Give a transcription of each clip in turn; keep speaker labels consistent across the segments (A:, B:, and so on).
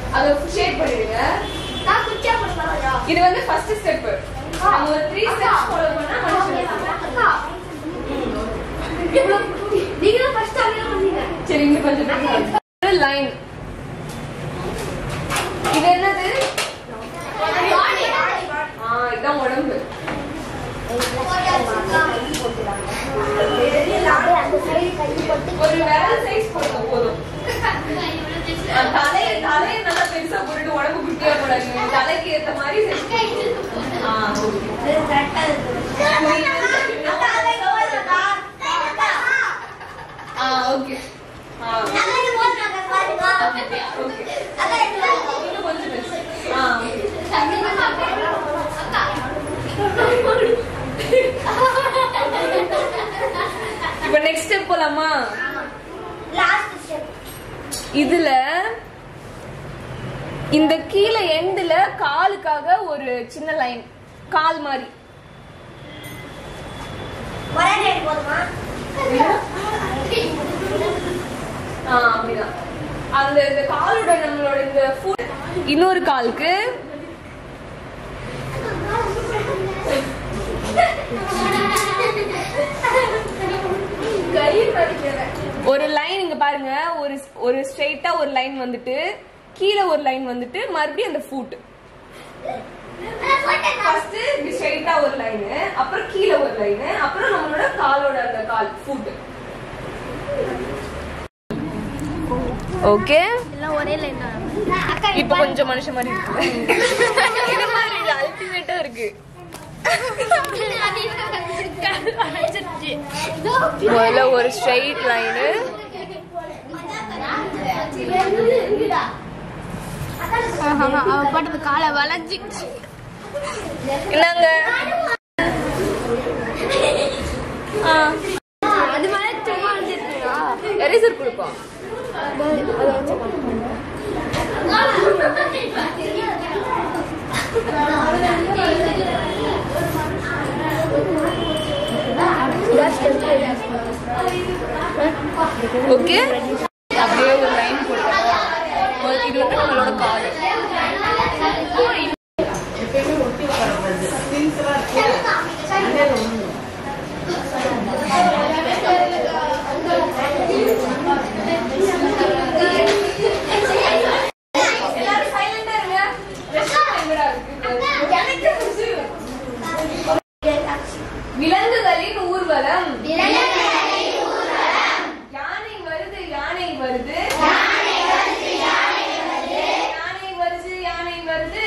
A: அதை ஷேட் பண்ணிடுங்க
B: நான் குச்சியா போடுறேன்
A: இது வந்து ஃபர்ஸ்ட் ஸ்டெப் நம்ம ஒரு த்ரீ ஸ்டெப்ஸ் ஃபாலோ பண்ணா மனுஷன்
B: அக்கா நீங்களும் ஃபர்ஸ்ட் அப்படியே பண்ணீங்க
A: சரி இன்னும் கொஞ்சம் லைன் இது என்னது ஆ இதான் உடம்பு ஒரு விரல் சைஸ் போடுங்க போதும் ஆ, தலையை தலையை நல்லா பெருசா போட்டுட்டு உடம்பு குட்டியா போடாதீங்க தலைக்கு ஏத்த மாதிரி size. ஆ okay. ஆ ஓகே ஆ ஓகே இன்னும் கொஞ்சம் பெருசு ஆ okay. இப்போ நெக்ஸ்ட் ஸ்டெப் போலாமா இதுல இந்த கீழே எண்டுல காலுக்காக ஒரு சின்ன லைன் கால் மாதிரி ஆ அப்படிதான் அந்த இந்த காலோட நம்மளோட இந்த foot- இன்னொரு காலுக்கு ஒரு லைன் இங்க பாருங்க ஒரு ஒரு ஸ்ட்ரெயிட்டா ஒரு லைன் வந்துட்டு கீழே ஒரு லைன் வந்துட்டு மறுபடியும் அந்த ஃபுட் ஃபர்ஸ்ட் இப்படி ஸ்ட்ரெயிட்டா ஒரு லைன் அப்புறம் கீழே ஒரு லைன் அப்புறம் நம்மளோட காலோட அந்த கால் ஃபுட் ஓகே
B: எல்லாம் ஒரே லைன்
A: இப்போ கொஞ்சம் மனுஷன் மாதிரி இருக்கு இது மாதிரி இது அல்டிமேட்டா இருக்கு முதல்ல ஒரு ஸ்ட்ரெயிட் லைனு
B: அவன் பாட்டு காலை வளைஞ்சு
A: என்னங்க ஆ
B: அது மாதிரி சும்மா வந்துருக்கா
A: எரேசர் கொடுப்போம் ஓகே அப்படியே ஒரு லைன் போட்டு இது வந்து நம்மளோட கால் எல்லாரும் சைலண்டா இருங்க ரெஸ்ட் எங்கடா இருக்கு விலங்குகளின் ஊர்வலம் யானை வருது யானை வருது யானை வருது யானை வருது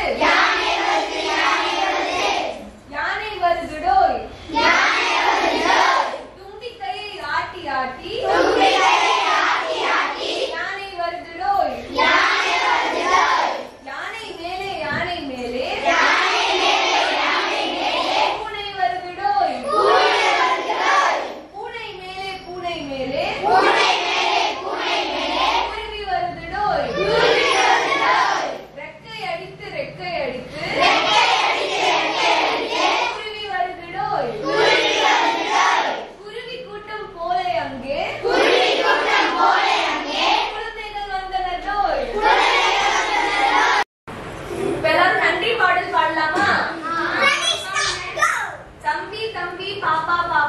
A: யானை வருதுடோய் தும்பிக்கையை ஆட்டி ஆட்டி யானை வருதுடோய் யானை மேலே யானை மேலே பூனை வருதுடோய் பூனை மேலே பூனை மேலே குருவி வருதுடோய் ரெக்கை அடித்து ரெக்கை அடித்து குருவி வருதுடோய் குருவி கூட்டம் போலே அங்கே குழந்தைகள் வந்தனடோய் இப்ப எல்லாரும் நன்றி பாடல் பாடலாமா தம்பி தம்பி பாப்பா பாப்பா